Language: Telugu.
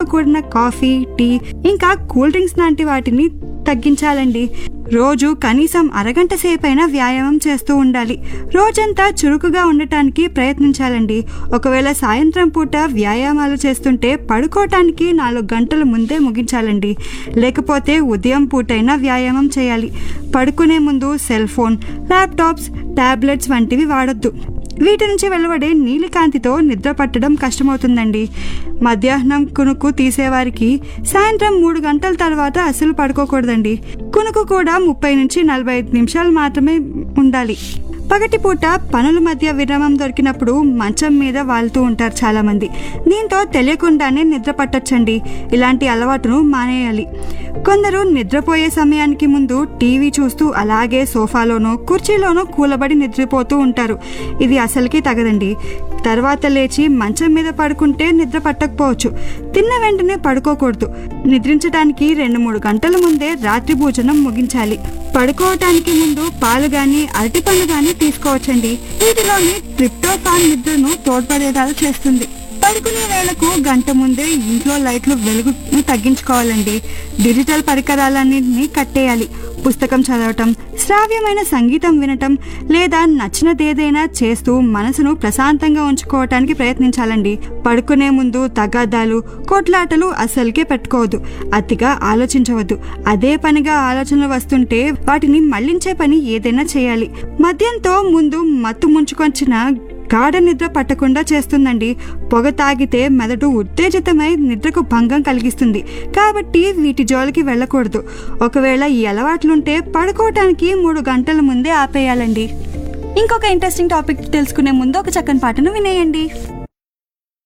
కూడిన కాఫీ టీ ఇంకా కూల్ డ్రింక్స్ లాంటి వాటిని తగ్గించాలండి రోజు కనీసం అరగంట సేపైనా వ్యాయామం చేస్తూ ఉండాలి రోజంతా చురుకుగా ఉండటానికి ప్రయత్నించాలండి ఒకవేళ సాయంత్రం పూట వ్యాయామాలు చేస్తుంటే పడుకోవటానికి నాలుగు గంటల ముందే ముగించాలండి లేకపోతే ఉదయం పూటైనా వ్యాయామం చేయాలి పడుకునే ముందు సెల్ ఫోన్ ల్యాప్టాప్స్ టాబ్లెట్స్ వంటివి వాడొద్దు వీటి నుంచి వెలువడే నీలికాంతితో నిద్ర పట్టడం కష్టమవుతుందండి మధ్యాహ్నం కునుకు తీసేవారికి సాయంత్రం మూడు గంటల తర్వాత అసలు పడుకోకూడదండి కునుకు కూడా ముప్పై నుంచి నలభై ఐదు నిమిషాలు మాత్రమే ఉండాలి పగటిపూట పనుల మధ్య విరామం దొరికినప్పుడు మంచం మీద వాళ్తూ ఉంటారు చాలామంది దీంతో తెలియకుండానే నిద్ర పట్టొచ్చండి ఇలాంటి అలవాటును మానేయాలి కొందరు నిద్రపోయే సమయానికి ముందు టీవీ చూస్తూ అలాగే సోఫాలోనో కుర్చీలోనో కూలబడి నిద్రపోతూ ఉంటారు ఇది అసలుకి తగదండి తర్వాత లేచి మంచం మీద పడుకుంటే నిద్ర పట్టకపోవచ్చు తిన్న వెంటనే పడుకోకూడదు నిద్రించడానికి రెండు మూడు గంటల ముందే రాత్రి భోజనం ముగించాలి పడుకోవటానికి ముందు పాలు గాని అరటిపండు గాని తీసుకోవచ్చండి వీటిలోని ట్రిప్టోఫాన్ నిద్రను తోడ్పడేలా చేస్తుంది పడుకునే వేళకు గంట ముందే ఇంట్లో లైట్లు వెలుగును తగ్గించుకోవాలండి డిజిటల్ పరికరాలన్నింటినీ కట్టేయాలి పుస్తకం చదవటం శ్రావ్యమైన సంగీతం వినటం లేదా నచ్చినదేదైనా చేస్తూ మనసును ప్రశాంతంగా ఉంచుకోవటానికి ప్రయత్నించాలండి పడుకునే ముందు తగాదాలు కొట్లాటలు అస్సలకే పెట్టుకోవద్దు అతిగా ఆలోచించవద్దు అదే పనిగా ఆలోచనలు వస్తుంటే వాటిని మళ్లించే పని ఏదైనా చేయాలి మద్యంతో ముందు మత్తు ముంచుకొచ్చిన గాఢ నిద్ర పట్టకుండా చేస్తుందండి పొగ తాగితే మెదడు ఉత్తేజితమై నిద్రకు భంగం కలిగిస్తుంది కాబట్టి వీటి జోలికి వెళ్ళకూడదు ఒకవేళ ఈ అలవాట్లుంటే పడుకోవటానికి మూడు గంటల ముందే ఆపేయాలండి ఇంకొక ఇంట్రెస్టింగ్ టాపిక్ తెలుసుకునే ముందు ఒక చక్కని పాటను వినేయండి